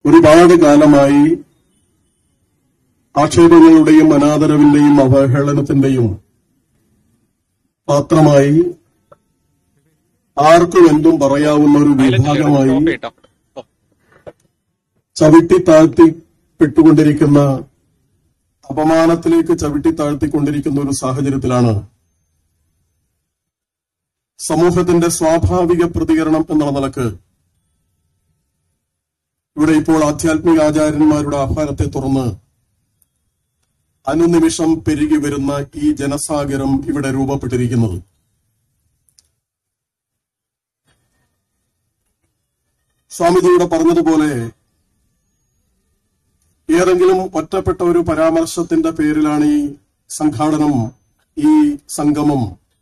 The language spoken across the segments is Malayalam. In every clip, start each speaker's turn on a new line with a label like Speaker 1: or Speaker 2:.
Speaker 1: ഒരുപാട് കാലമായി ആക്ഷേപങ്ങളുടെയും അനാദരവിന്റെയും അവഹേളനത്തിന്റെയും പാത്രമായി ആർക്കും എന്തും പറയാവുന്ന ഒരു വിഭാഗമായി
Speaker 2: സ്റ്റോപ്പ് ചെയ്യട്ടോ ഓ,
Speaker 1: ചവിട്ടി താഴ്ത്തിപ്പെട്ടുകൊണ്ടിരിക്കുന്ന അപമാനത്തിലേക്ക് ചവിട്ടി താഴ്ത്തിക്കൊണ്ടിരിക്കുന്ന ഒരു സാഹചര്യത്തിലാണ് സമൂഹത്തിന്റെ സ്വാഭാവിക പ്രതികരണം എന്നുള്ള നിലക്ക് ഇവിടെ ഇപ്പോൾ ആധ്യാത്മിക ആചാര്യന്മാരുടെ ആഹ്വാനത്തെ തുറന്ന് അനുനിമിഷം പെരുകി വരുന്ന ഈ ജനസാഗരം ഇവിടെ രൂപപ്പെട്ടിരിക്കുന്നത് സ്വാമിജിയുടെ പറഞ്ഞതുപോലെ ഏതെങ്കിലും ഒറ്റപ്പെട്ട ഒരു പരാമർശത്തിന്റെ പേരിലാണ് ഈ സംഘാടനം ഈ സംഗമം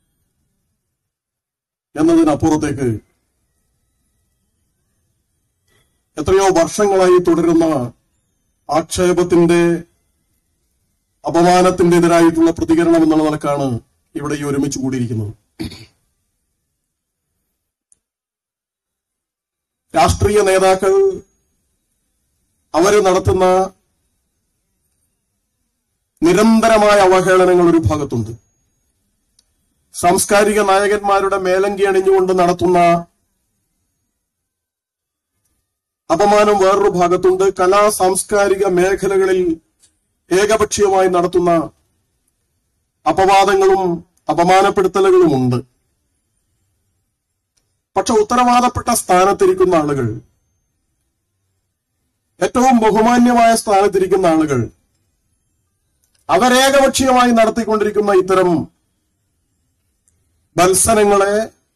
Speaker 1: എന്നതിനപ്പുറത്തേക്ക് എത്രയോ വർഷങ്ങളായി തുടരുന്ന ആക്ഷേപത്തിന്റെ അപമാനത്തിന്റെതിരായിട്ടുള്ള പ്രതികരണം എന്നുള്ള നിലക്കാണ് ഇവിടെ ഈ ഒരുമിച്ച് കൂടിയിരിക്കുന്നത് രാഷ്ട്രീയ നേതാക്കൾ അവര് നടത്തുന്ന നിരന്തരമായ അവഹേളനങ്ങൾ ഒരു ഭാഗത്തുണ്ട് സാംസ്കാരിക നായകന്മാരുടെ മേലങ്കി അണിഞ്ഞുകൊണ്ട് നടത്തുന്ന അപമാനം വേറൊരു ഭാഗത്തുണ്ട് കലാ സാംസ്കാരിക മേഖലകളിൽ ഏകപക്ഷീയമായി നടത്തുന്ന അപവാദങ്ങളും അപമാനപ്പെടുത്തലുകളുമുണ്ട് പക്ഷെ ഉത്തരവാദപ്പെട്ട സ്ഥാനത്തിരിക്കുന്ന ആളുകൾ ഏറ്റവും ബഹുമാന്യമായ സ്ഥാനത്തിരിക്കുന്ന ആളുകൾ അവരേകപക്ഷീയമായി നടത്തിക്കൊണ്ടിരിക്കുന്ന ഇത്തരം മത്സരങ്ങളെ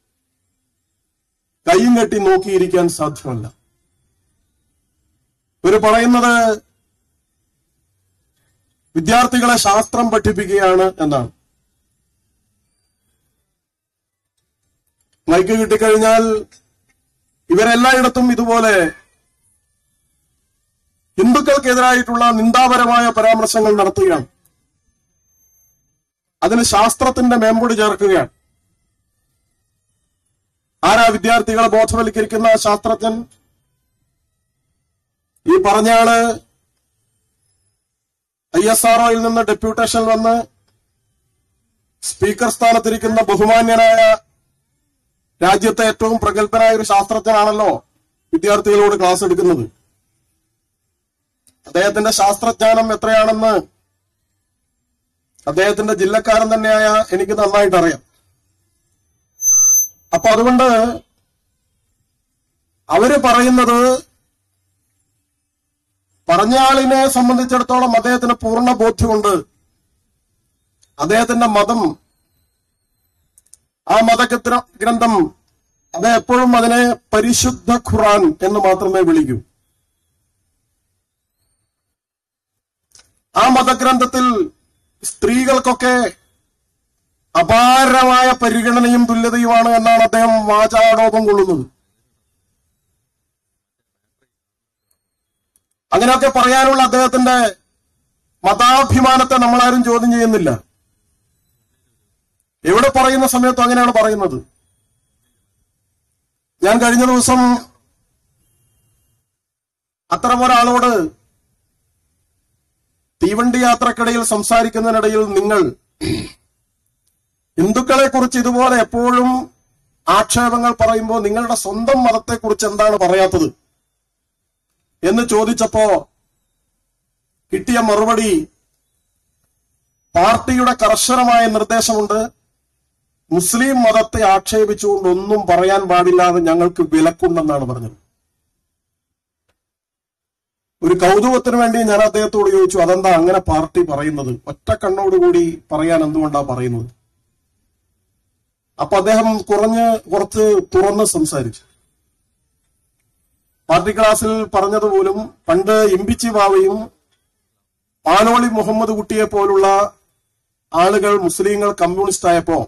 Speaker 1: കൈയും കെട്ടി നോക്കിയിരിക്കാൻ സാധ്യമല്ല ഇവര് പറയുന്നത് വിദ്യാർത്ഥികളെ ശാസ്ത്രം പഠിപ്പിക്കുകയാണ് എന്നാണ് മൈക്ക് കിട്ടിക്കഴിഞ്ഞാൽ ഇവരെല്ലായിടത്തും ഇതുപോലെ ഹിന്ദുക്കൾക്കെതിരായിട്ടുള്ള നിന്ദാപരമായ പരാമർശങ്ങൾ നടത്തുകയാണ് അതിന് ശാസ്ത്രത്തിന്റെ മേമ്പൊടി ചേർക്കുകയാണ് ആരാ വിദ്യാർത്ഥികളെ ബോധവൽക്കരിക്കുന്ന ശാസ്ത്രജ്ഞൻ ഈ പറഞ്ഞയാള് ഐ എസ് ആർഒയിൽ നിന്ന് ഡെപ്യൂട്ടേഷൻ വന്ന് സ്പീക്കർ സ്ഥാനത്തിരിക്കുന്ന ബഹുമാന്യനായ രാജ്യത്തെ ഏറ്റവും പ്രഗത്ഭനായ ഒരു ശാസ്ത്രജ്ഞനാണല്ലോ വിദ്യാർത്ഥികളോട് ക്ലാസ് എടുക്കുന്നത് അദ്ദേഹത്തിന്റെ ശാസ്ത്രജ്ഞാനം എത്രയാണെന്ന് അദ്ദേഹത്തിന്റെ ജില്ലക്കാരൻ തന്നെയായ എനിക്ക് നന്നായിട്ട് അറിയാം അപ്പൊ അതുകൊണ്ട് അവര് പറയുന്നത് പറഞ്ഞയാളിനെ സംബന്ധിച്ചിടത്തോളം അദ്ദേഹത്തിന് പൂർണ്ണ ബോധ്യമുണ്ട് അദ്ദേഹത്തിന്റെ മതം ആ മതഗ്രന്ഥ ഗ്രന്ഥം അത് എപ്പോഴും അതിനെ പരിശുദ്ധ ഖുറാൻ എന്ന് മാത്രമേ വിളിക്കൂ ആ മതഗ്രന്ഥത്തിൽ സ്ത്രീകൾക്കൊക്കെ അപാരമായ പരിഗണനയും തുല്യതയുമാണ് എന്നാണ് അദ്ദേഹം വാചാടോപം കൊള്ളുന്നത് അങ്ങനെയൊക്കെ പറയാനുള്ള അദ്ദേഹത്തിന്റെ മതാഭിമാനത്തെ നമ്മളാരും ചോദ്യം ചെയ്യുന്നില്ല എവിടെ പറയുന്ന സമയത്തും അങ്ങനെയാണ് പറയുന്നത് ഞാൻ കഴിഞ്ഞ ദിവസം അത്തരം ഒരാളോട് തീവണ്ടി യാത്രക്കിടയിൽ സംസാരിക്കുന്നതിനിടയിൽ നിങ്ങൾ ഹിന്ദുക്കളെ കുറിച്ച് ഇതുപോലെ എപ്പോഴും ആക്ഷേപങ്ങൾ പറയുമ്പോൾ നിങ്ങളുടെ സ്വന്തം മതത്തെക്കുറിച്ച് എന്താണ് പറയാത്തത് എന്ന് ചോദിച്ചപ്പോ കിട്ടിയ മറുപടി പാർട്ടിയുടെ കർശനമായ നിർദ്ദേശമുണ്ട് മുസ്ലിം മതത്തെ ആക്ഷേപിച്ചുകൊണ്ട് ഒന്നും പറയാൻ പാടില്ലാതെ ഞങ്ങൾക്ക് വിലക്കുണ്ടെന്നാണ് പറഞ്ഞത് ഒരു കൗതുകത്തിന് വേണ്ടി ഞാൻ അദ്ദേഹത്തോട് ചോദിച്ചു അതെന്താ അങ്ങനെ പാർട്ടി പറയുന്നത് ഒറ്റ കണ്ണോടുകൂടി പറയാൻ എന്തുകൊണ്ടാ പറയുന്നത് അപ്പൊ അദ്ദേഹം കുറഞ്ഞ് കുറച്ച് തുറന്ന് സംസാരിച്ചു പാർട്ടി ക്ലാസ്സിൽ പറഞ്ഞതുപോലും പണ്ട് ഇമ്പിച്ചി ബാവയും പാലോളി മുഹമ്മദ് കുട്ടിയെ പോലുള്ള ആളുകൾ മുസ്ലിങ്ങൾ കമ്മ്യൂണിസ്റ്റ് ആയപ്പോ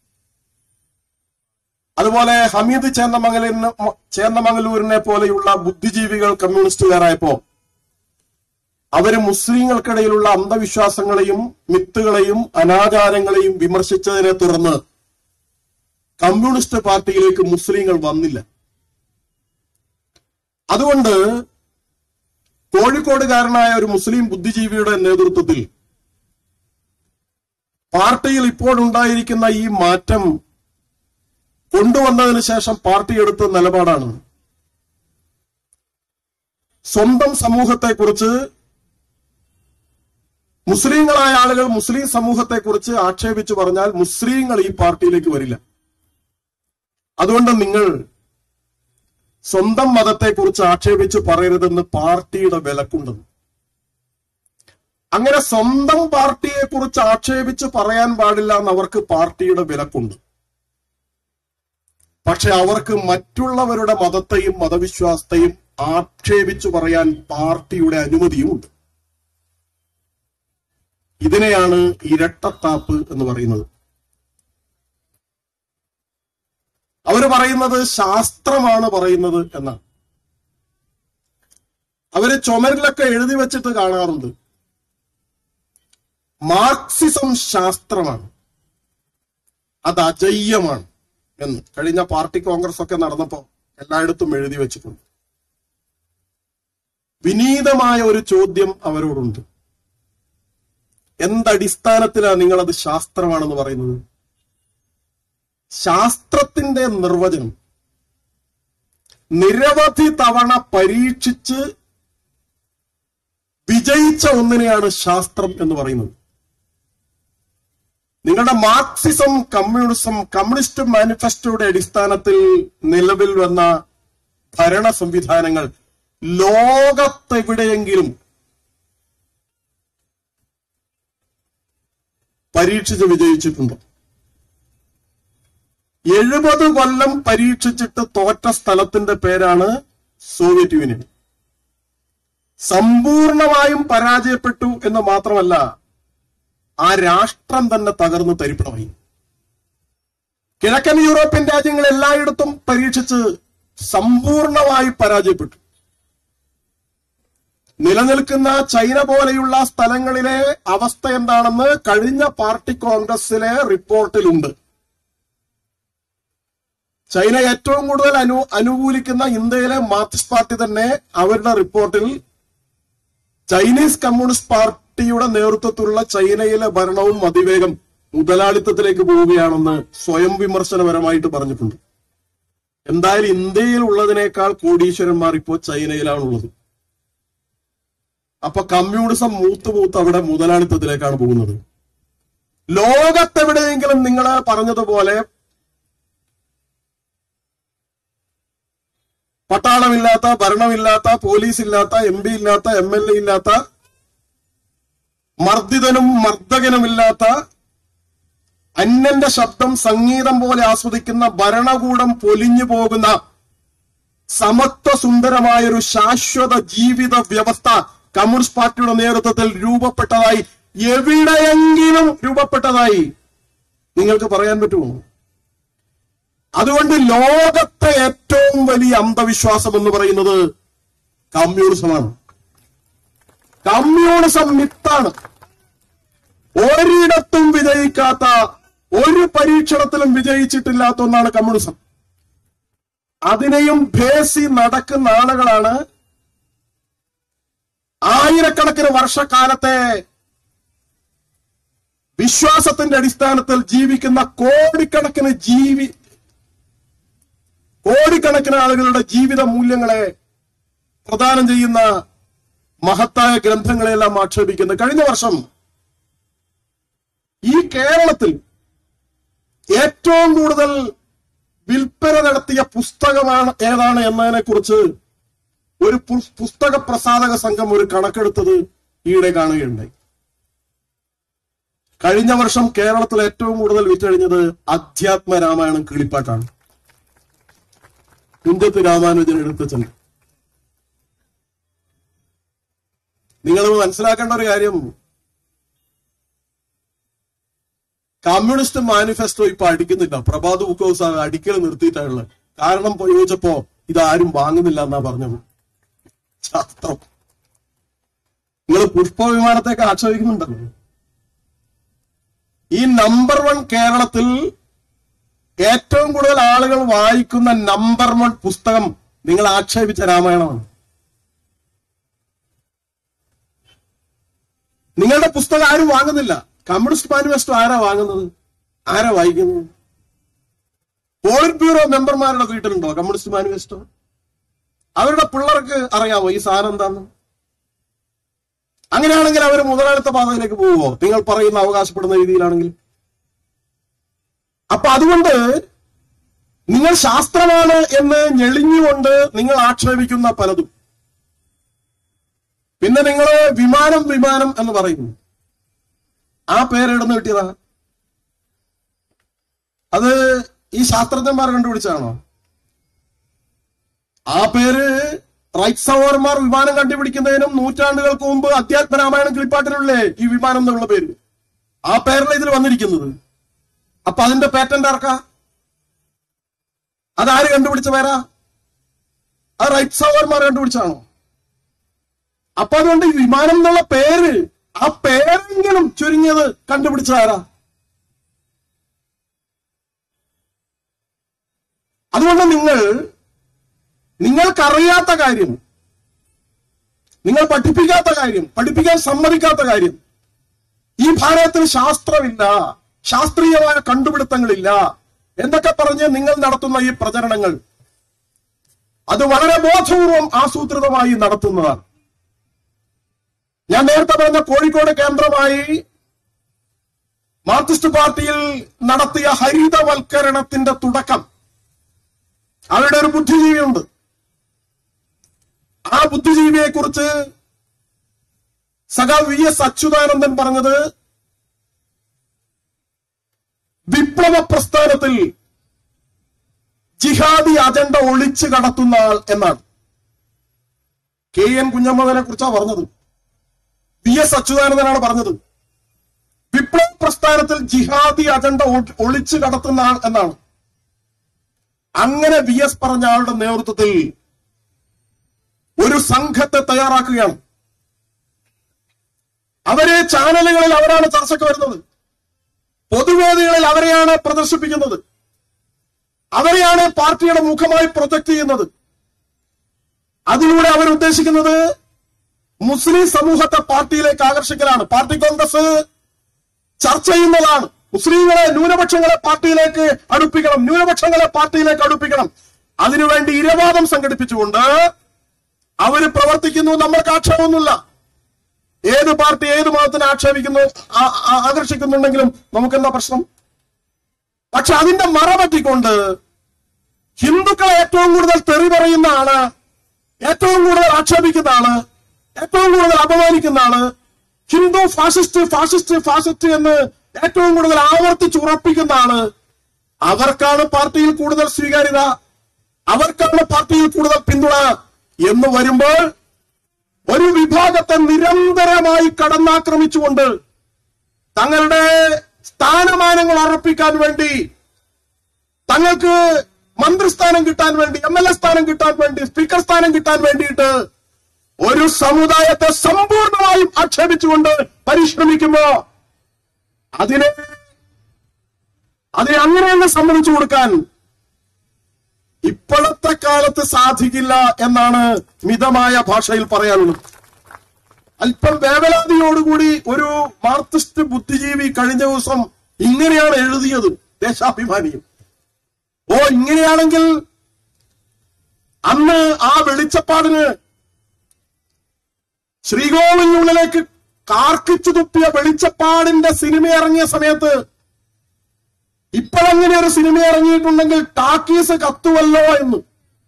Speaker 1: അതുപോലെ ഹമീദ് ചേന്നമംഗലിന് ചേന്നമംഗലൂരിനെ പോലെയുള്ള ബുദ്ധിജീവികൾ കമ്മ്യൂണിസ്റ്റുകാരായപ്പോ അവര് മുസ്ലിങ്ങൾക്കിടയിലുള്ള അന്ധവിശ്വാസങ്ങളെയും മിത്തുകളെയും അനാചാരങ്ങളെയും വിമർശിച്ചതിനെ തുടർന്ന് കമ്മ്യൂണിസ്റ്റ് പാർട്ടിയിലേക്ക് മുസ്ലിങ്ങൾ വന്നില്ല അതുകൊണ്ട് കോഴിക്കോടുകാരനായ ഒരു മുസ്ലിം ബുദ്ധിജീവിയുടെ നേതൃത്വത്തിൽ പാർട്ടിയിൽ ഇപ്പോഴുണ്ടായിരിക്കുന്ന ഈ മാറ്റം കൊണ്ടുവന്നതിന് ശേഷം പാർട്ടി എടുത്ത നിലപാടാണ് സ്വന്തം സമൂഹത്തെക്കുറിച്ച് മുസ്ലിങ്ങളായ ആളുകൾ മുസ്ലിം സമൂഹത്തെക്കുറിച്ച് ആക്ഷേപിച്ചു പറഞ്ഞാൽ മുസ്ലിങ്ങൾ ഈ പാർട്ടിയിലേക്ക് വരില്ല അതുകൊണ്ട് നിങ്ങൾ സ്വന്തം മതത്തെക്കുറിച്ച് ആക്ഷേപിച്ച് പറയരുതെന്ന് പാർട്ടിയുടെ വിലക്കുണ്ടെന്ന് അങ്ങനെ സ്വന്തം പാർട്ടിയെ കുറിച്ച് ആക്ഷേപിച്ച് പറയാൻ പാടില്ല എന്ന് അവർക്ക് പാർട്ടിയുടെ വിലക്കുണ്ട് പക്ഷെ അവർക്ക് മറ്റുള്ളവരുടെ മതത്തെയും മതവിശ്വാസത്തെയും ആക്ഷേപിച്ചു പറയാൻ പാർട്ടിയുടെ അനുമതിയുമുണ്ട് ഇതിനെയാണ് ഇരട്ടത്താപ്പ് എന്ന് പറയുന്നത് അവര് പറയുന്നത് ശാസ്ത്രമാണ് പറയുന്നത് എന്നാണ് അവര് ചുമരിലൊക്കെ എഴുതി വെച്ചിട്ട് കാണാറുണ്ട് മാർക്സിസം ശാസ്ത്രമാണ് അത് അജയ്യമാണ് എന്ന് കഴിഞ്ഞ പാർട്ടി കോൺഗ്രസ് ഒക്കെ നടന്നപ്പോ എല്ലായിടത്തും എഴുതി വെച്ചിട്ടുണ്ട് വിനീതമായ ഒരു ചോദ്യം അവരോടുണ്ട് എന്തടിസ്ഥാനത്തിലാണ് നിങ്ങളത് ശാസ്ത്രമാണെന്ന് പറയുന്നത് ശാസ്ത്രത്തിന്റെ നിർവചനം നിരവധി തവണ പരീക്ഷിച്ച് വിജയിച്ച ഒന്നിനെയാണ് ശാസ്ത്രം എന്ന് പറയുന്നത് നിങ്ങളുടെ മാർക്സിസം കമ്മ്യൂണിസം കമ്മ്യൂണിസ്റ്റ് മാനിഫെസ്റ്റോയുടെ അടിസ്ഥാനത്തിൽ നിലവിൽ വന്ന ഭരണ സംവിധാനങ്ങൾ ലോകത്തെവിടെയെങ്കിലും പരീക്ഷിച്ച് വിജയിച്ചിട്ടുണ്ടോ എഴുപത് കൊല്ലം പരീക്ഷിച്ചിട്ട് തോറ്റ സ്ഥലത്തിന്റെ പേരാണ് സോവിയറ്റ് യൂണിയൻ സമ്പൂർണമായും പരാജയപ്പെട്ടു എന്ന് മാത്രമല്ല ആ രാഷ്ട്രം തന്നെ തകർന്ന് തരിപ്പണമായി കിഴക്കൻ യൂറോപ്യൻ രാജ്യങ്ങൾ എല്ലായിടത്തും പരീക്ഷിച്ച് സമ്പൂർണമായി പരാജയപ്പെട്ടു നിലനിൽക്കുന്ന ചൈന പോലെയുള്ള സ്ഥലങ്ങളിലെ അവസ്ഥ എന്താണെന്ന് കഴിഞ്ഞ പാർട്ടി കോൺഗ്രസിലെ റിപ്പോർട്ടിലുണ്ട് ചൈന ഏറ്റവും കൂടുതൽ അനു അനുകൂലിക്കുന്ന ഇന്ത്യയിലെ മാർക്സിസ്റ്റ് പാർട്ടി തന്നെ അവരുടെ റിപ്പോർട്ടിൽ ചൈനീസ് കമ്മ്യൂണിസ്റ്റ് പാർട്ടിയുടെ നേതൃത്വത്തിലുള്ള ചൈനയിലെ ഭരണവും അതിവേഗം മുതലാളിത്തത്തിലേക്ക് പോവുകയാണെന്ന് സ്വയം വിമർശനപരമായിട്ട് പറഞ്ഞിട്ടുണ്ട് എന്തായാലും ഇന്ത്യയിൽ ഉള്ളതിനേക്കാൾ കോടീശ്വരന്മാർ ഇപ്പോൾ ചൈനയിലാണുള്ളത് അപ്പൊ കമ്മ്യൂണിസം മൂത്ത് മൂത്ത് അവിടെ മുതലാളിത്തത്തിലേക്കാണ് പോകുന്നത് ലോകത്തെവിടെയെങ്കിലും നിങ്ങൾ പറഞ്ഞതുപോലെ പട്ടാളമില്ലാത്ത ഭരണമില്ലാത്ത പോലീസ് ഇല്ലാത്ത എം പി ഇല്ലാത്ത എം എൽ എ ഇല്ലാത്ത മർദ്ദിതനും മർദ്ദകനുമില്ലാത്ത അന്യന്റെ ശബ്ദം സംഗീതം പോലെ ആസ്വദിക്കുന്ന ഭരണകൂടം പൊലിഞ്ഞു പോകുന്ന സമത്വ സുന്ദരമായൊരു ശാശ്വത ജീവിത വ്യവസ്ഥ കമ്മ്യൂണിസ്റ്റ് പാർട്ടിയുടെ നേതൃത്വത്തിൽ രൂപപ്പെട്ടതായി എവിടെയെങ്കിലും രൂപപ്പെട്ടതായി നിങ്ങൾക്ക് പറയാൻ പറ്റുമോ അതുകൊണ്ട് ലോകത്തെ ഏറ്റവും വലിയ അന്ധവിശ്വാസം എന്ന് പറയുന്നത് കമ്മ്യൂണിസമാണ് കമ്മ്യൂണിസം മിത്താണ് ഒരിടത്തും വിജയിക്കാത്ത ഒരു പരീക്ഷണത്തിലും വിജയിച്ചിട്ടില്ലാത്ത ഒന്നാണ് കമ്മ്യൂണിസം അതിനെയും ഭേസി നടക്കുന്ന ആളുകളാണ് ആയിരക്കണക്കിന് വർഷക്കാലത്തെ വിശ്വാസത്തിന്റെ അടിസ്ഥാനത്തിൽ ജീവിക്കുന്ന കോടിക്കണക്കിന് ജീവി കോടിക്കണക്കിന് ആളുകളുടെ ജീവിത മൂല്യങ്ങളെ പ്രദാനം ചെയ്യുന്ന മഹത്തായ ഗ്രന്ഥങ്ങളെല്ലാം ആക്ഷേപിക്കുന്നത് കഴിഞ്ഞ വർഷം ഈ കേരളത്തിൽ ഏറ്റവും കൂടുതൽ വിൽപ്പന നടത്തിയ പുസ്തകമാണ് ഏതാണ് എന്നതിനെ കുറിച്ച് ഒരു പു- പുസ്തക പ്രസാധക സംഘം ഒരു കണക്കെടുത്തത് ഈയിടെ കാണുകയുണ്ടായി കഴിഞ്ഞ വർഷം കേരളത്തിൽ ഏറ്റവും കൂടുതൽ വിറ്റഴിഞ്ഞത് അധ്യാത്മ രാമായണം കിളിപ്പാട്ടാണ് കുഞ്ചത്ത് രാമാനുജൻ എടുത്തച്ചുണ്ട് നിങ്ങൾ മനസ്സിലാക്കേണ്ട ഒരു കാര്യം കമ്മ്യൂണിസ്റ്റ് മാനിഫെസ്റ്റോ ഇപ്പൊ അടിക്കുന്നില്ല പ്രഭാത് ബുക്കോസ് അടിക്കൽ നിർത്തിയിട്ടാണുള്ളത് കാരണം ഇപ്പൊ ചോദിച്ചപ്പോ ഇതാരും വാങ്ങുന്നില്ല എന്നാ പറഞ്ഞത് ശാസ്ത്രം നിങ്ങൾ പുഷ്പവിമാനത്തേക്ക് ആക്ഷേപിക്കുന്നുണ്ടല്ലോ ഈ നമ്പർ വൺ കേരളത്തിൽ ഏറ്റവും കൂടുതൽ ആളുകൾ വായിക്കുന്ന നമ്പർ വൺ പുസ്തകം നിങ്ങൾ ആക്ഷേപിച്ച രാമായണമാണ് നിങ്ങളുടെ പുസ്തകം ആരും വാങ്ങുന്നില്ല കമ്മ്യൂണിസ്റ്റ് മാനിഫെസ്റ്റോ ആരാ വാങ്ങുന്നത് ആരാ വായിക്കുന്നത് പോളിറ്റ് ബ്യൂറോ മെമ്പർമാരുടെ വീട്ടിലുണ്ടോ കമ്മ്യൂണിസ്റ്റ് മാനിഫെസ്റ്റോ അവരുടെ പിള്ളേർക്ക് അറിയാമോ ഈ സാധനം എന്താന്ന് അങ്ങനെയാണെങ്കിൽ അവർ മുതലാളിത്ത പാതയിലേക്ക് പോവുമോ നിങ്ങൾ പറയുന്ന അവകാശപ്പെടുന്ന രീതിയിലാണെങ്കിൽ അപ്പൊ അതുകൊണ്ട് നിങ്ങൾ ശാസ്ത്രമാണ് എന്ന് ഞെളിഞ്ഞുകൊണ്ട് നിങ്ങൾ ആക്ഷേപിക്കുന്ന പലതും പിന്നെ നിങ്ങൾ വിമാനം വിമാനം എന്ന് പറയുന്നു ആ പേരെടുന്ന് കിട്ടിയതാ അത് ഈ ശാസ്ത്രജ്ഞന്മാർ കണ്ടുപിടിച്ചതാണോ ആ പേര് റൈറ്റ് സഹോദരന്മാർ വിമാനം കണ്ടുപിടിക്കുന്നതിനും നൂറ്റാണ്ടുകൾക്ക് മുമ്പ് അധ്യാത്മരാമായണം കിളിപ്പാട്ടിലുള്ളേ ഈ വിമാനം എന്നുള്ള പേര് ആ പേരിലാണ് ഇതിൽ വന്നിരിക്കുന്നത് അപ്പൊ അതിന്റെ പേറ്റന്റ് ആർക്കാ അതാര് കണ്ടുപിടിച്ച പേരാ അത് റൈറ്റ് സഹോദരന്മാർ കണ്ടുപിടിച്ചാണോ അപ്പൊ അതുകൊണ്ട് ഈ വിമാനം എന്നുള്ള പേര് ആ പേരെങ്കിലും ചുരുങ്ങിയത് കണ്ടുപിടിച്ചതാരാ അതുകൊണ്ട് നിങ്ങൾ നിങ്ങൾക്കറിയാത്ത കാര്യം നിങ്ങൾ പഠിപ്പിക്കാത്ത കാര്യം പഠിപ്പിക്കാൻ സമ്മതിക്കാത്ത കാര്യം ഈ ഭാരതത്തിൽ ശാസ്ത്രമില്ല ശാസ്ത്രീയമായ കണ്ടുപിടുത്തങ്ങളില്ല എന്നൊക്കെ പറഞ്ഞ് നിങ്ങൾ നടത്തുന്ന ഈ പ്രചരണങ്ങൾ അത് വളരെ ബോധപൂർവം ആസൂത്രിതമായി നടത്തുന്നതാണ് ഞാൻ നേരത്തെ പറഞ്ഞ കോഴിക്കോട് കേന്ദ്രമായി മാർക്സിസ്റ്റ് പാർട്ടിയിൽ നടത്തിയ ഹരിതവൽക്കരണത്തിന്റെ തുടക്കം അവരുടെ ഒരു ബുദ്ധിജീവിയുണ്ട് ആ ബുദ്ധിജീവിയെ കുറിച്ച് സഖാ വി എസ് അച്യുതാനന്ദൻ പറഞ്ഞത് വിപ്ലവ പ്രസ്ഥാനത്തിൽ ജിഹാദി അജണ്ട ഒളിച്ചു കടത്തുന്ന ആൾ എന്നാണ് കെ എൻ കുഞ്ഞമ്മദിനെ കുറിച്ചാണ് പറഞ്ഞത് വി എസ് അച്യുതാനന്ദനാണ് പറഞ്ഞത് വിപ്ലവ പ്രസ്ഥാനത്തിൽ ജിഹാദി അജണ്ട ഒ- ഒളിച്ചു കടത്തുന്ന ആൾ എന്നാണ് അങ്ങനെ വി എസ് പറഞ്ഞ ആളുടെ നേതൃത്വത്തിൽ ഒരു സംഘത്തെ തയ്യാറാക്കുകയാണ് അവരെ ചാനലുകളിൽ അവരാണ് ചർച്ചയ്ക്ക് വരുന്നത് പൊതുവേദികളിൽ അവരെയാണ് പ്രദർശിപ്പിക്കുന്നത് അവരെയാണ് പാർട്ടിയുടെ മുഖമായി പ്രൊജക്ട് ചെയ്യുന്നത് അതിലൂടെ അവർ ഉദ്ദേശിക്കുന്നത് മുസ്ലിം സമൂഹത്തെ പാർട്ടിയിലേക്ക് ആകർഷിക്കലാണ് പാർട്ടി കോൺഗ്രസ് ചർച്ച ചെയ്യുന്നതാണ് മുസ്ലിങ്ങളെ ന്യൂനപക്ഷങ്ങളെ പാർട്ടിയിലേക്ക് അടുപ്പിക്കണം ന്യൂനപക്ഷങ്ങളെ പാർട്ടിയിലേക്ക് അടുപ്പിക്കണം അതിനുവേണ്ടി ഇരവാദം സംഘടിപ്പിച്ചുകൊണ്ട് അവര് പ്രവർത്തിക്കുന്നു നമ്മൾക്ക് ആക്ഷേപമൊന്നുമില്ല ഏത് പാർട്ടി ഏത് മതത്തിനെ ആക്ഷേപിക്കുന്നു ആ- ആ- ആകർഷിക്കുന്നുണ്ടെങ്കിലും നമുക്കെന്താ പ്രശ്നം പക്ഷെ അതിന്റെ മറ പറ്റിക്കൊണ്ട് ഹിന്ദുക്കളെ ഏറ്റവും കൂടുതൽ തെറി പറയുന്ന ആള് ഏറ്റവും കൂടുതൽ ആക്ഷേപിക്കുന്ന ആള് ഏറ്റവും കൂടുതൽ അപമാനിക്കുന്ന ആള് ഹിന്ദു ഫാസിസ്റ്റ് ഫാസിസ്റ്റ് ഫാസിസ്റ്റ് എന്ന് ഏറ്റവും കൂടുതൽ ആവർത്തിച്ച് ഉറപ്പിക്കുന്ന ആള് അവർക്കാണ് പാർട്ടിയിൽ കൂടുതൽ സ്വീകാര്യത അവർക്കാണ് പാർട്ടിയിൽ കൂടുതൽ പിന്തുണ എന്ന് വരുമ്പോൾ ഒരു വിഭാഗത്തെ നിരന്തരമായി കടന്നാക്രമിച്ചുകൊണ്ട് തങ്ങളുടെ സ്ഥാനമാനങ്ങൾ ഉറപ്പിക്കാൻ വേണ്ടി തങ്ങൾക്ക് മന്ത്രിസ്ഥാനം കിട്ടാൻ വേണ്ടി എം എൽ എ സ്ഥാനം കിട്ടാൻ വേണ്ടി സ്പീക്കർ സ്ഥാനം കിട്ടാൻ വേണ്ടിയിട്ട് ഒരു സമുദായത്തെ സമ്പൂർണമായും ആക്ഷേപിച്ചുകൊണ്ട് പരിശ്രമിക്കുമ്പോ അതിനെ അതിനെ അങ്ങനെ തന്നെ സമ്മതിച്ചു കൊടുക്കാൻ ഇപ്പോഴത്തെ കാലത്ത് സാധിക്കില്ല എന്നാണ് മിതമായ ഭാഷയിൽ പറയാനുള്ളത് അല്പം വേവലാതിയോടുകൂടി ഒരു മാർക്സിസ്റ്റ് ബുദ്ധിജീവി കഴിഞ്ഞ ദിവസം ഇങ്ങനെയാണ് എഴുതിയത് ദേശാഭിമാനിയും ഓ ഇങ്ങനെയാണെങ്കിൽ അന്ന് ആ വെളിച്ചപ്പാടിന് ശ്രീകോവിലിനുള്ളിലേക്ക് കാർക്കിച്ചു തുപ്പിയ വെളിച്ചപ്പാടിന്റെ സിനിമ ഇറങ്ങിയ സമയത്ത് ഇപ്പോഴങ്ങനെ ഒരു സിനിമ ഇറങ്ങിയിട്ടുണ്ടെങ്കിൽ ടാക്കീസ് കത്തുവല്ലോ എന്ന്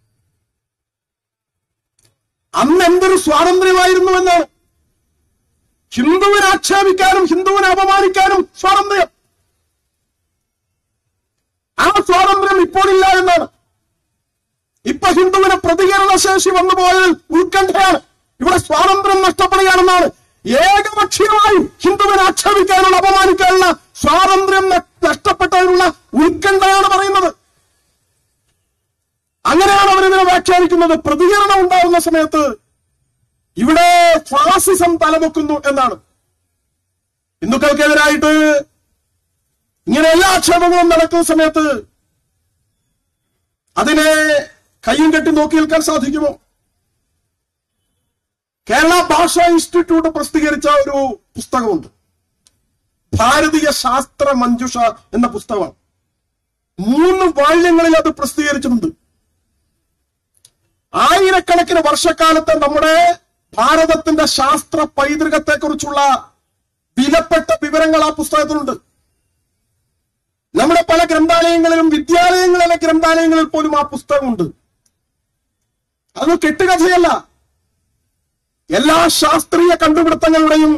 Speaker 1: അന്ന് എന്തൊരു സ്വാതന്ത്ര്യമായിരുന്നു എന്നാണ് ഹിന്ദുവിനെ ആക്ഷേപിക്കാനും ഹിന്ദുവിനെ അപമാനിക്കാനും സ്വാതന്ത്ര്യം ആ സ്വാതന്ത്ര്യം ഇപ്പോഴില്ല എന്നാണ് ഇപ്പൊ ഹിന്ദുവിന് പ്രതികരണ ശേഷി വന്നു പോയത് ഉത്കണ്ഠയാണ് ഇവിടെ സ്വാതന്ത്ര്യം നഷ്ടപ്പെടുകയാണെന്നാണ് ഏകപക്ഷീയമായി ഹിന്ദുവിനെ ആക്ഷേപിക്കാനുള്ള അപമാനിക്കാനുള്ള സ്വാതന്ത്ര്യം ന- നഷ്ടപ്പെട്ടതിനുള്ള ഉത്കണ്ഠയാണ് പറയുന്നത് അങ്ങനെയാണ് അവരിതിനെ വ്യാഖ്യാനിക്കുന്നത് പ്രതികരണം ഉണ്ടാകുന്ന സമയത്ത് ഇവിടെ ഫാസിസം തലമുക്കുന്നു എന്നാണ് ഹിന്ദുക്കൾക്കെതിരായിട്ട് ഇങ്ങനെ എല്ലാ ആക്ഷേപങ്ങളും നടക്കുന്ന സമയത്ത് അതിനെ കയ്യും കെട്ടി നോക്കി നിൽക്കാൻ സാധിക്കുമോ കേരള ഭാഷാ ഇൻസ്റ്റിറ്റ്യൂട്ട് പ്രസിദ്ധീകരിച്ച ഒരു പുസ്തകമുണ്ട് ഭാരതീയ ശാസ്ത്ര മഞ്ജുഷ എന്ന പുസ്തകമാണ് മൂന്ന് വാല്യങ്ങളിൽ അത് പ്രസിദ്ധീകരിച്ചിട്ടുണ്ട് ആയിരക്കണക്കിന് വർഷക്കാലത്തെ നമ്മുടെ ഭാരതത്തിന്റെ ശാസ്ത്ര പൈതൃകത്തെ കുറിച്ചുള്ള വിലപ്പെട്ട വിവരങ്ങൾ ആ പുസ്തകത്തിലുണ്ട് നമ്മുടെ പല ഗ്രന്ഥാലയങ്ങളിലും വിദ്യാലയങ്ങളിലെ ഗ്രന്ഥാലയങ്ങളിൽ പോലും ആ പുസ്തകമുണ്ട് അത് കെട്ടുകഥയല്ല എല്ലാ ശാസ്ത്രീയ കണ്ടുപിടുത്തങ്ങളുടെയും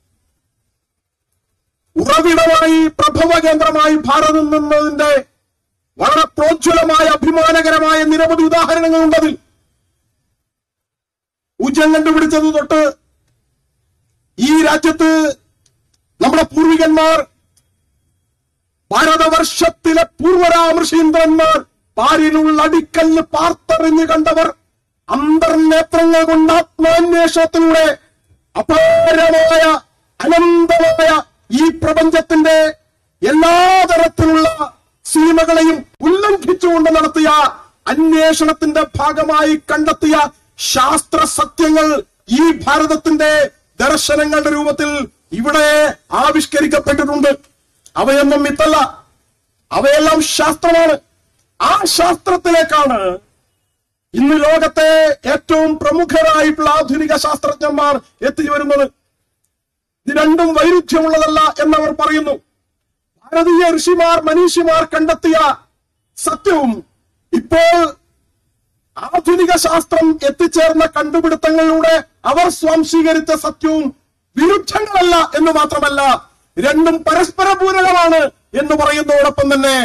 Speaker 1: ഉറവിടമായി പ്രഭവ കേന്ദ്രമായി ഭാരതം നിന്നതിന്റെ വളരെ പ്രോജ്വലമായ അഭിമാനകരമായ നിരവധി ഉദാഹരണങ്ങളുണ്ടതിൽ ഊജം കണ്ടുപിടിച്ചത് തൊട്ട് ഈ രാജ്യത്ത് നമ്മുടെ പൂർവികന്മാർ ഭാരതവർഷത്തിലെ പൂർവരാമൃഷീന്ദ്രന്മാർ പാരിലുള്ള അടിക്കല്ല് പാർത്തെറിഞ്ഞ് കണ്ടവർ അന്തർനേത്രങ്ങൾ കൊണ്ട് ആത്മാന്വേഷണത്തിലൂടെ അപാരമായ അനന്തമായ ഈ പ്രപഞ്ചത്തിന്റെ എല്ലാ തരത്തിലുള്ള സീമകളെയും ഉല്ലംഘിച്ചുകൊണ്ട് നടത്തിയ അന്വേഷണത്തിന്റെ ഭാഗമായി കണ്ടെത്തിയ ശാസ്ത്ര സത്യങ്ങൾ ഈ ഭാരതത്തിന്റെ ദർശനങ്ങളുടെ രൂപത്തിൽ ഇവിടെ ആവിഷ്കരിക്കപ്പെട്ടിട്ടുണ്ട് അവയൊന്നും മിത്തല്ല അവയെല്ലാം ശാസ്ത്രമാണ് ആ ശാസ്ത്രത്തിലേക്കാണ് ഇന്ന് ലോകത്തെ ഏറ്റവും പ്രമുഖരായിട്ടുള്ള ആധുനിക ശാസ്ത്രജ്ഞന്മാർ എത്തി വരുന്നത് ഇത് രണ്ടും വൈരുദ്ധ്യമുള്ളതല്ല എന്നവർ പറയുന്നു ഭാരതീയ ഋഷിമാർ മനീഷിമാർ കണ്ടെത്തിയ സത്യവും ഇപ്പോൾ ആധുനിക ശാസ്ത്രം എത്തിച്ചേർന്ന കണ്ടുപിടുത്തങ്ങളിലൂടെ അവർ സ്വാംശീകരിച്ച സത്യവും വിരുദ്ധങ്ങളല്ല എന്ന് മാത്രമല്ല രണ്ടും പരസ്പര പൂരകമാണ് എന്ന് പറയുന്നതോടൊപ്പം തന്നെ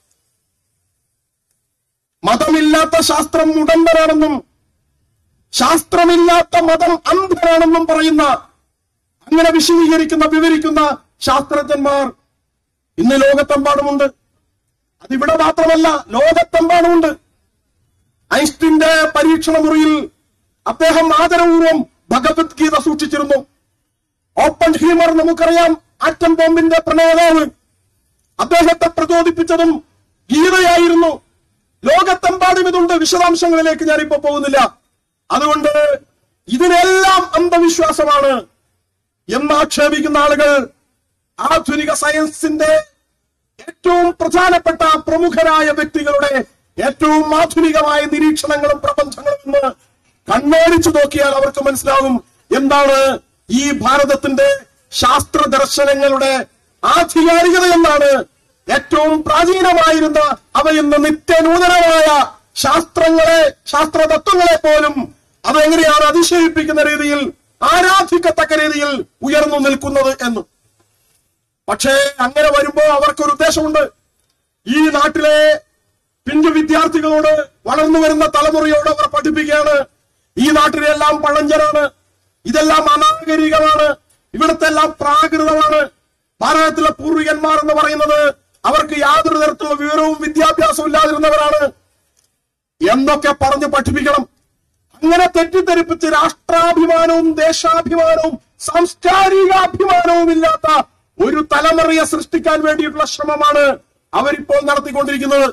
Speaker 1: മതമില്ലാത്ത ശാസ്ത്രം മുടന്തനാണെന്നും ശാസ്ത്രമില്ലാത്ത മതം അന്ധനാണെന്നും പറയുന്ന അങ്ങനെ വിശദീകരിക്കുന്ന വിവരിക്കുന്ന ശാസ്ത്രജ്ഞന്മാർ ഇന്ന് ലോകത്തെമ്പാടുമുണ്ട് അതിവിടെ മാത്രമല്ല ലോകത്തെമ്പാടുമുണ്ട് ഐൻസ്റ്റീന്റെ പരീക്ഷണ മുറിയിൽ അദ്ദേഹം ആദരപൂർവ്വം ഭഗവത്ഗീത സൂക്ഷിച്ചിരുന്നു ഓപ്പൺ ഹീമർ നമുക്കറിയാം ആറ്റം ബോംബിന്റെ പ്രണേതാവ് അദ്ദേഹത്തെ പ്രചോദിപ്പിച്ചതും ഗീതയായിരുന്നു ലോകത്തെമ്പാടും ഇതുണ്ട് വിശദാംശങ്ങളിലേക്ക് ഞാനിപ്പോ പോകുന്നില്ല അതുകൊണ്ട് ഇതിനെല്ലാം അന്ധവിശ്വാസമാണ് എന്ന് ആക്ഷേപിക്കുന്ന ആളുകൾ ആധുനിക സയൻസിന്റെ ഏറ്റവും പ്രധാനപ്പെട്ട പ്രമുഖരായ വ്യക്തികളുടെ ഏറ്റവും ആധുനികമായ നിരീക്ഷണങ്ങളും പ്രബന്ധങ്ങളും എന്ന് കണ്ണോടിച്ചു നോക്കിയാൽ അവർക്ക് മനസ്സിലാവും എന്താണ് ഈ ഭാരതത്തിന്റെ ശാസ്ത്ര ദർശനങ്ങളുടെ ആധികാരികത എന്നാണ് ഏറ്റവും പ്രാചീനമായിരുന്ന അവയെന്ന് നിത്യനൂതനമായ ശാസ്ത്രങ്ങളെ ശാസ്ത്ര തത്വങ്ങളെ പോലും അതെങ്ങനെയാണ് അതിശയിപ്പിക്കുന്ന രീതിയിൽ ആരാധിക്കത്തക്ക രീതിയിൽ ഉയർന്നു നിൽക്കുന്നത് എന്ന് പക്ഷേ അങ്ങനെ വരുമ്പോ അവർക്കൊരു ഉദ്ദേശമുണ്ട് ഈ നാട്ടിലെ പിഞ്ചു വിദ്യാർത്ഥികളോട് വളർന്നു വരുന്ന തലമുറയോട് അവർ പഠിപ്പിക്കുകയാണ് ഈ നാട്ടിലെ എല്ലാം പഴഞ്ചനാണ് ഇതെല്ലാം അനാഗരികമാണ് ഇവിടുത്തെ എല്ലാം പ്രാകൃതമാണ് ഭാരതത്തിലെ പൂർവികന്മാർ എന്ന് പറയുന്നത് അവർക്ക് യാതൊരു തരത്തിലുള്ള വിവരവും വിദ്യാഭ്യാസവും ഇല്ലാതിരുന്നവരാണ് എന്നൊക്കെ പറഞ്ഞ് പഠിപ്പിക്കണം അങ്ങനെ തെറ്റിദ്ധരിപ്പിച്ച് രാഷ്ട്രാഭിമാനവും ദേശാഭിമാനവും സാംസ്കാരികാഭിമാനവും ഇല്ലാത്ത ഒരു തലമുറയെ സൃഷ്ടിക്കാൻ വേണ്ടിയിട്ടുള്ള ശ്രമമാണ് അവരിപ്പോൾ നടത്തിക്കൊണ്ടിരിക്കുന്നത്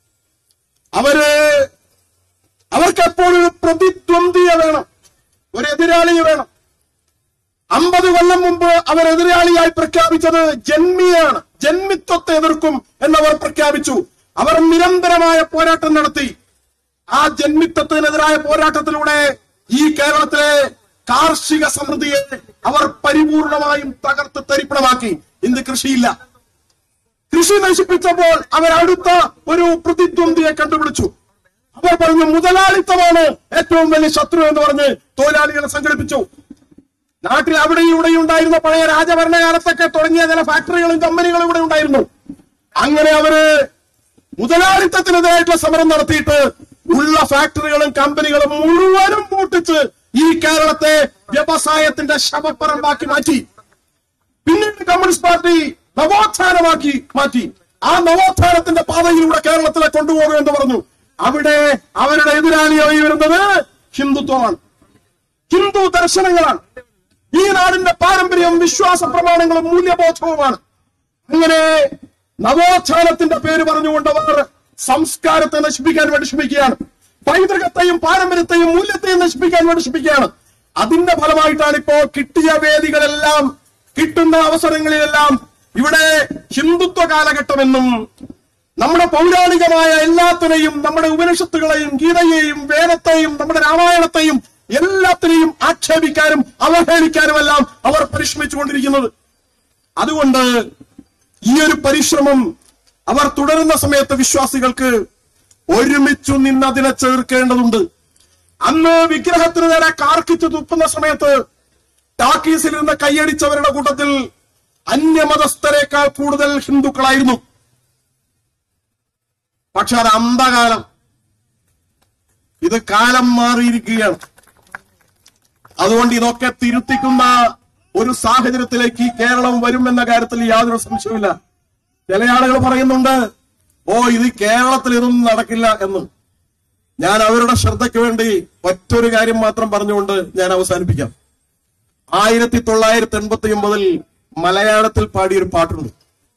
Speaker 1: അവര് അവർക്ക് എപ്പോഴും ഒരു പ്രതിദ്വന്ദിയെ വേണം ഒരു എതിരാളിയെ വേണം അമ്പത് കൊല്ലം മുമ്പ് അവർ എതിരാളിയായി പ്രഖ്യാപിച്ചത് ജന്മിയാണ് ജന്മിത്വത്തെ എതിർക്കും എന്നവർ പ്രഖ്യാപിച്ചു അവർ നിരന്തരമായ പോരാട്ടം നടത്തി ആ ജന്മിത്വത്തിനെതിരായ പോരാട്ടത്തിലൂടെ ഈ കേരളത്തിലെ കാർഷിക സമൃദ്ധിയെ അവർ പരിപൂർണമായും തകർത്ത് തരിപ്പണമാക്കി ഇന്ന് കൃഷിയില്ല കൃഷി നശിപ്പിച്ചപ്പോൾ അവർ അടുത്ത ഒരു പ്രതിദ്വന്ദിയെ കണ്ടുപിടിച്ചു അവർ പറഞ്ഞു മുതലാളിത്തമാണ് ഏറ്റവും വലിയ ശത്രു എന്ന് പറഞ്ഞ് തൊഴിലാളികളെ സംഘടിപ്പിച്ചു നാട്ടിൽ അവിടെയും ഇവിടെയും ഉണ്ടായിരുന്ന പഴയ രാജഭരണകാലത്തൊക്കെ തുടങ്ങിയ ചില ഫാക്ടറികളും കമ്പനികളും ഇവിടെ ഉണ്ടായിരുന്നു അങ്ങനെ അവര് മുതലാളിത്തത്തിനെതിരായിട്ടുള്ള സമരം നടത്തിയിട്ട് ഉള്ള ഫാക്ടറികളും കമ്പനികളും മുഴുവനും പൂട്ടിച്ച് ഈ കേരളത്തെ വ്യവസായത്തിന്റെ ശവപ്പറമ്പാക്കി മാറ്റി പിന്നീട് കമ്മ്യൂണിസ്റ്റ് പാർട്ടി നവോത്ഥാനമാക്കി മാറ്റി ആ നവോത്ഥാനത്തിന്റെ പാതയിലൂടെ കേരളത്തിലെ കൊണ്ടുപോകും എന്ന് പറഞ്ഞു അവിടെ അവരുടെ എതിരാളിയായി വരുന്നത് ഹിന്ദുത്വമാണ് ഹിന്ദു ദർശനങ്ങളാണ് ഈ നാടിന്റെ പാരമ്പര്യവും വിശ്വാസ പ്രമാണങ്ങളും മൂല്യബോധവുമാണ് അങ്ങനെ നവോത്ഥാനത്തിന്റെ പേര് പറഞ്ഞുകൊണ്ട് അവർ സംസ്കാരത്തെ നശിപ്പിക്കാൻ വേണ്ടി ശ്രമിക്കുകയാണ് പൈതൃകത്തെയും പാരമ്പര്യത്തെയും മൂല്യത്തെയും നശിപ്പിക്കാൻ വേണ്ടി ശ്രമിക്കുകയാണ് അതിന്റെ ഫലമായിട്ടാണ് ഇപ്പോ കിട്ടിയ വേദികളെല്ലാം കിട്ടുന്ന അവസരങ്ങളിലെല്ലാം ഇവിടെ ഹിന്ദുത്വ കാലഘട്ടമെന്നും നമ്മുടെ പൗരാണികമായ എല്ലാത്തിനെയും നമ്മുടെ ഉപനിഷത്തുകളെയും ഗീതയെയും വേദത്തെയും നമ്മുടെ രാമായണത്തെയും എല്ലാത്തിനെയും ആക്ഷേപിക്കാനും അവഹേളിക്കാനുമെല്ലാം അവർ പരിശ്രമിച്ചുകൊണ്ടിരിക്കുന്നത് അതുകൊണ്ട് ഈ ഒരു പരിശ്രമം അവർ തുടരുന്ന സമയത്ത് വിശ്വാസികൾക്ക് ഒരുമിച്ചു നിന്ന് അതിനെ ചേർക്കേണ്ടതുണ്ട് അന്ന് വിഗ്രഹത്തിന് നേരെ കാർക്കിച്ച് തുപ്പുന്ന സമയത്ത് ടാക്കീസിൽ നിന്ന് കൈയടിച്ചവരുടെ കൂട്ടത്തിൽ അന്യമതസ്ഥരെക്കാൾ കൂടുതൽ ഹിന്ദുക്കളായിരുന്നു പക്ഷെ അത് അന്ധകാലം ഇത് കാലം മാറിയിരിക്കുകയാണ് അതുകൊണ്ട് ഇതൊക്കെ തിരുത്തിക്കുന്ന ഒരു സാഹചര്യത്തിലേക്ക് ഈ കേരളം വരും എന്ന കാര്യത്തിൽ യാതൊരു സംശയവുമില്ല ചില ആളുകൾ പറയുന്നുണ്ട് ഓ ഇത് കേരളത്തിൽ ഇതൊന്നും നടക്കില്ല എന്ന് ഞാൻ അവരുടെ ശ്രദ്ധയ്ക്ക് വേണ്ടി ഒറ്റൊരു കാര്യം മാത്രം പറഞ്ഞുകൊണ്ട് ഞാൻ അവസാനിപ്പിക്കാം ആയിരത്തി തൊള്ളായിരത്തി എൺപത്തി ഒമ്പതിൽ മലയാളത്തിൽ പാടിയൊരു പാട്ടുണ്ട്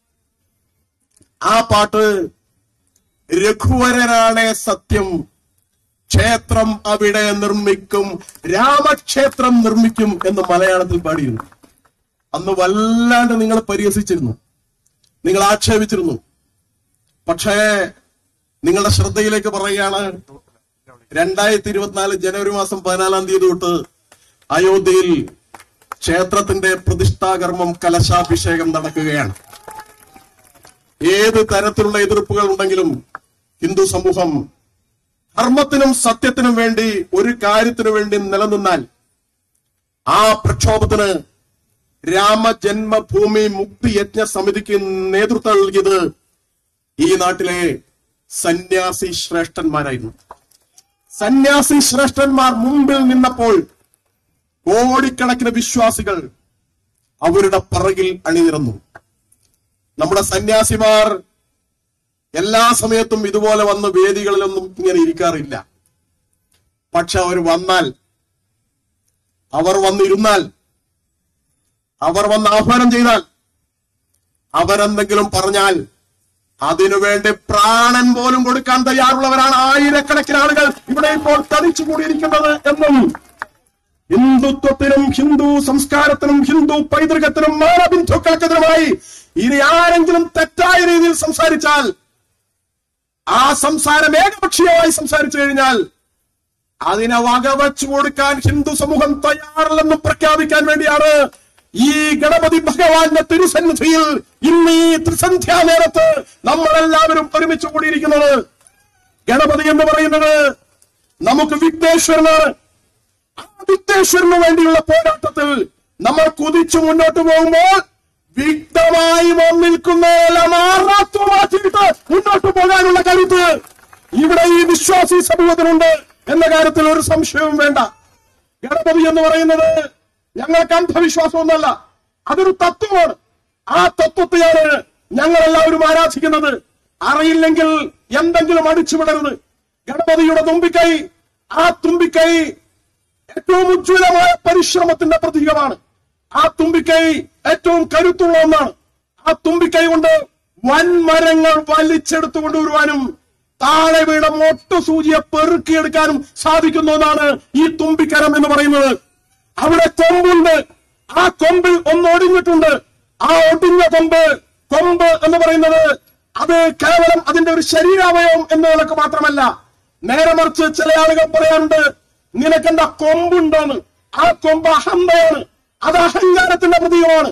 Speaker 1: ആ പാട്ട് രഘുവരനാണ് സത്യം ക്ഷേത്രം അവിടെ നിർമ്മിക്കും രാമക്ഷേത്രം നിർമ്മിക്കും എന്ന് മലയാളത്തിൽ പാടിയിരുന്നു അന്ന് വല്ലാണ്ട് നിങ്ങൾ പരിഹസിച്ചിരുന്നു നിങ്ങൾ ആക്ഷേപിച്ചിരുന്നു പക്ഷേ നിങ്ങളുടെ ശ്രദ്ധയിലേക്ക് പറയുകയാണ് രണ്ടായിരത്തി ഇരുപത്തിനാല് ജനുവരി മാസം പതിനാലാം തീയതി തൊട്ട് അയോധ്യയിൽ ക്ഷേത്രത്തിന്റെ പ്രതിഷ്ഠാകർമ്മം കലശാഭിഷേകം നടക്കുകയാണ് ഏത് തരത്തിലുള്ള എതിർപ്പുകൾ ഉണ്ടെങ്കിലും ഹിന്ദു സമൂഹം ധർമ്മത്തിനും സത്യത്തിനും വേണ്ടി ഒരു കാര്യത്തിനു വേണ്ടി നിലനിന്നാൽ ആ പ്രക്ഷോഭത്തിന് രാമജന്മഭൂമി മുക്തി യജ്ഞ സമിതിക്ക് നേതൃത്വം നൽകിയത് ഈ നാട്ടിലെ സന്യാസി ശ്രേഷ്ഠന്മാരായിരുന്നു സന്യാസി ശ്രേഷ്ഠന്മാർ മുമ്പിൽ നിന്നപ്പോൾ കോടിക്കണക്കിന് വിശ്വാസികൾ അവരുടെ പിറകിൽ അണിനിരന്നു നമ്മുടെ സന്യാസിമാർ എല്ലാ സമയത്തും ഇതുപോലെ വന്ന് വേദികളിലൊന്നും ഇങ്ങനെ ഇരിക്കാറില്ല പക്ഷെ അവർ വന്നാൽ അവർ വന്നിരുന്നാൽ അവർ വന്ന് ആഹ്വാനം ചെയ്താൽ അവരെന്തെങ്കിലും പറഞ്ഞാൽ അതിനുവേണ്ടി പ്രാണൻ പോലും കൊടുക്കാൻ തയ്യാറുള്ളവരാണ് ആയിരക്കണക്കിന് ആളുകൾ ഇവിടെ ഇപ്പോൾ തടിച്ചു കൂടിയിരിക്കുന്നത് എന്നും ഹിന്ദുത്വത്തിനും ഹിന്ദു സംസ്കാരത്തിനും ഹിന്ദു പൈതൃകത്തിനും മാനബിന്ദുക്കൾക്കെതിരുമായി ഇനി ആരെങ്കിലും തെറ്റായ രീതിയിൽ സംസാരിച്ചാൽ ആ സംസാരം ഏകപക്ഷീയമായി സംസാരിച്ചു കഴിഞ്ഞാൽ അതിനെ വകവച്ചു കൊടുക്കാൻ ഹിന്ദു സമൂഹം തയ്യാറല്ലെന്ന് പ്രഖ്യാപിക്കാൻ വേണ്ടിയാണ് ഈ ഗണപതി ഭഗവാന്റെ തിരുസന്നിധിയിൽ ഇന്ന് ഈ ത്രിസന്ധ്യാ നേരത്ത് നമ്മളെല്ലാവരും ഒരുമിച്ച് കൂടിയിരിക്കുന്നത് ഗണപതി എന്ന് പറയുന്നത് നമുക്ക് വിഘ്നേശ്വരന് ആ വിഘ്നേശ്വരന് വേണ്ടിയുള്ള പോരാട്ടത്തിൽ നമ്മൾ കുതിച്ചു മുന്നോട്ട് പോകുമ്പോൾ വിഘ്നമായി നിൽക്കുന്നതെല്ലാം ആറാത്തു മാറ്റിയിട്ട് മുന്നോട്ട് പോകാനുള്ള കരുത്ത് ഇവിടെ ഈ വിശ്വാസി സമൂഹത്തിനുണ്ട് എന്ന കാര്യത്തിൽ ഒരു സംശയവും വേണ്ട ഗണപതി എന്ന് പറയുന്നത് ഞങ്ങൾക്ക് അന്ധവിശ്വാസമൊന്നല്ല അതൊരു തത്വമാണ് ആ തത്വത്തെയാണ് ഞങ്ങൾ എല്ലാവരും ആരാധിക്കുന്നത് അറിയില്ലെങ്കിൽ എന്തെങ്കിലും അടിച്ചുവിടരുത് ഗണപതിയുടെ തുമ്പിക്കൈ ആ തുമ്പിക്കൈ ഏറ്റവും ഉജ്ജ്വലമായ പരിശ്രമത്തിന്റെ പ്രതീകമാണ് ആ തുമ്പിക്കൈ ഏറ്റവും കരുത്തുള്ള ഒന്നാണ് ആ തുമ്പിക്കൈ കൊണ്ട് വൻമരങ്ങൾ വലിച്ചെടുത്തു കൊണ്ടുവരുവാനും താഴെ വീണ മൊട്ടു സൂചിയെ പെറുക്കിയെടുക്കാനും സാധിക്കുന്ന ഒന്നാണ് ഈ തുമ്പിക്കരം എന്ന് പറയുന്നത് അവിടെ കൊമ്പുണ്ട് ആ കൊമ്പിൽ ഒന്ന് ഒടിഞ്ഞിട്ടുണ്ട് ആ ഒടിഞ്ഞ കൊമ്പ് കൊമ്പ് എന്ന് പറയുന്നത് അത് കേവലം അതിന്റെ ഒരു ശരീരാവയവം എന്നതൊക്കെ മാത്രമല്ല നേരെ മറിച്ച് ചില ആളുകൾ പറയാറുണ്ട് നിനക്കെന്താ കൊമ്പുണ്ടോന്ന് ആ കൊമ്പ് അഹന്തയാണ് അത് അഹങ്കാരത്തിന്റെ പ്രതീകമാണ്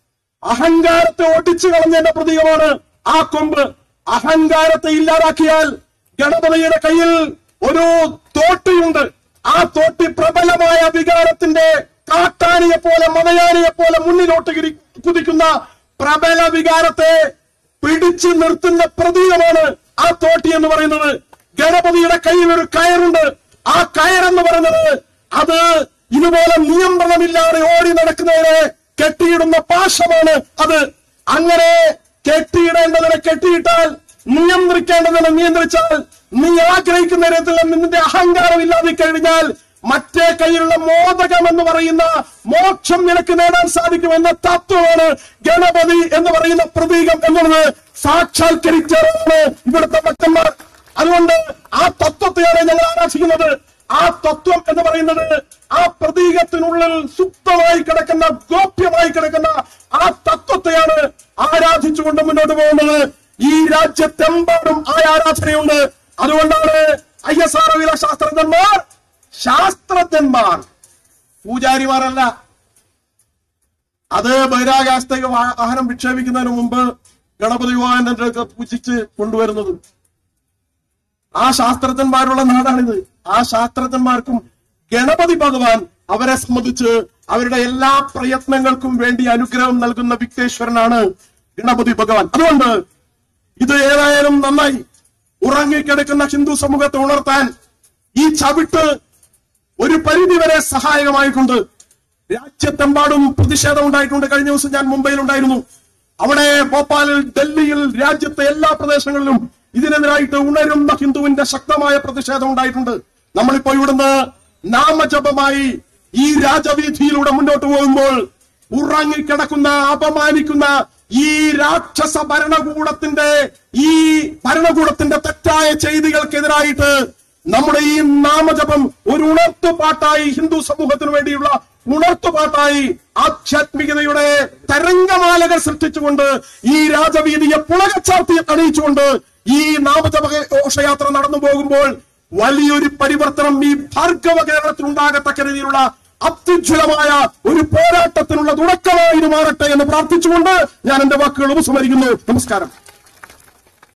Speaker 1: അഹങ്കാരത്തെ ഒടിച്ചു കളഞ്ഞതിന്റെ പ്രതീകമാണ് ആ കൊമ്പ് അഹങ്കാരത്തെ ഇല്ലാതാക്കിയാൽ ഗണപതിയുടെ കയ്യിൽ ഒരു തോട്ടിയുണ്ട് ആ തോട്ടി പ്രബലമായ വികാരത്തിന്റെ കാട്ടാനിയെ പോലെ മതയാനിയെ പോലെ മുന്നിലോട്ട് കിരി- കുതിക്കുന്ന പ്രബല വികാരത്തെ പിടിച്ചു നിർത്തുന്ന പ്രതീകമാണ് ആ തോട്ടി എന്ന് പറയുന്നത് ഗണപതിയുടെ കയ്യിൽ ഒരു കയറുണ്ട് ആ കയറെന്ന് പറയുന്നത് അത് ഇതുപോലെ നിയന്ത്രണമില്ലാതെ ഓടി നടക്കുന്നതിനെ കെട്ടിയിടുന്ന പാശമാണ് അത് അങ്ങനെ കെട്ടിയിടേണ്ടതിനെ കെട്ടിയിട്ടാൽ നിയന്ത്രിക്കേണ്ടതിനെ നിയന്ത്രിച്ചാൽ നീ ആഗ്രഹിക്കുന്ന തരത്തിൽ നിന്റെ അഹങ്കാരം ഇല്ലാതെ കഴിഞ്ഞാൽ മറ്റേ കയ്യിലുള്ള മോദകം എന്ന് പറയുന്ന മോക്ഷം നിനക്ക് നേടാൻ സാധിക്കുമെന്ന തത്വമാണ് ഗണപതി എന്ന് പറയുന്ന പ്രതീകം എന്നുള്ളത് സാക്ഷാത്കരിച്ചവരാണ് ഇവിടുത്തെ ഭക്തന്മാർ അതുകൊണ്ട് ആ തത്വത്തെയാണ് ഞങ്ങൾ ആരാധിക്കുന്നത് ആ തത്വം എന്ന് പറയുന്നത് ആ പ്രതീകത്തിനുള്ളിൽ സുപ്തമായി കിടക്കുന്ന ഗോപ്യമായി കിടക്കുന്ന ആ തത്വത്തെയാണ് ആരാധിച്ചുകൊണ്ട് മുന്നോട്ട് പോകുന്നത് ഈ രാജ്യത്തെമ്പാടും ആ ആരാധനയുണ്ട് അതുകൊണ്ടാണ് ഐ എസ് ആർ ശാസ്ത്രജ്ഞന്മാർ ശാസ്ത്രജ്ഞന്മാർ പൂജാരിമാരല്ല അത് ബഹിരാകാശത്തേക്ക് വാ- വാഹനം വിക്ഷേപിക്കുന്നതിന് മുമ്പ് ഗണപതി ഭഗവാന്റെ അടുത്ത് പൂജിച്ച് കൊണ്ടുവരുന്നത് ആ ശാസ്ത്രജ്ഞന്മാരുള്ള നാടാണിത് ആ ശാസ്ത്രജ്ഞന്മാർക്കും ഗണപതി ഭഗവാൻ അവരെ സംബന്ധിച്ച് അവരുടെ എല്ലാ പ്രയത്നങ്ങൾക്കും വേണ്ടി അനുഗ്രഹം നൽകുന്ന വിഘ്നേശ്വരനാണ് ഗണപതി ഭഗവാൻ അതുകൊണ്ട് ഇത് ഏതായാലും നന്നായി ഉറങ്ങിക്കിടക്കുന്ന ഹിന്ദു സമൂഹത്തെ ഉണർത്താൻ ഈ ചവിട്ട് ഒരു പരിധിവരെ സഹായകമായിട്ടുണ്ട് രാജ്യത്തെമ്പാടും പ്രതിഷേധം ഉണ്ടായിട്ടുണ്ട് കഴിഞ്ഞ ദിവസം ഞാൻ മുംബൈയിൽ ഉണ്ടായിരുന്നു അവിടെ ഭോപ്പാലിൽ ഡൽഹിയിൽ രാജ്യത്തെ എല്ലാ പ്രദേശങ്ങളിലും ഇതിനെതിരായിട്ട് ഉണരുന്ന ഹിന്ദുവിന്റെ ശക്തമായ പ്രതിഷേധം ഉണ്ടായിട്ടുണ്ട് നമ്മളിപ്പോ ഇവിടുന്ന് നാമജപമായി ഈ രാജവീഥിയിലൂടെ മുന്നോട്ട് പോകുമ്പോൾ ഉറങ്ങിക്കിടക്കുന്ന അപമാനിക്കുന്ന ഈ രാക്ഷസ ഭരണകൂടത്തിന്റെ ഈ ഭരണകൂടത്തിന്റെ തെറ്റായ ചെയ്തികൾക്കെതിരായിട്ട് നമ്മുടെ ഈ നാമജപം ഒരു ഉണർത്തുപാട്ടായി ഹിന്ദു സമൂഹത്തിന് വേണ്ടിയുള്ള ഉണർത്തുപാട്ടായി ആധ്യാത്മികതയുടെ തരംഗമാലകൾ സൃഷ്ടിച്ചുകൊണ്ട് ഈ രാജവീതിയെ പുളകച്ചാർത്തി അണിയിച്ചുകൊണ്ട് ഈ നാമജപ ഘോഷയാത്ര നടന്നു പോകുമ്പോൾ വലിയൊരു പരിവർത്തനം ഈ ഭാർഗവ കേരളത്തിൽ ഉണ്ടാകത്തക്ക രീതിയിലുള്ള അത്യുജ്വലമായ ഒരു പോരാട്ടത്തിനുള്ള തുടക്കമായി ഇത് മാറട്ടെ എന്ന് പ്രാർത്ഥിച്ചുകൊണ്ട് ഞാൻ എന്റെ വാക്കുകൾ ഉപസംഹരിക്കുന്നു നമസ്കാരം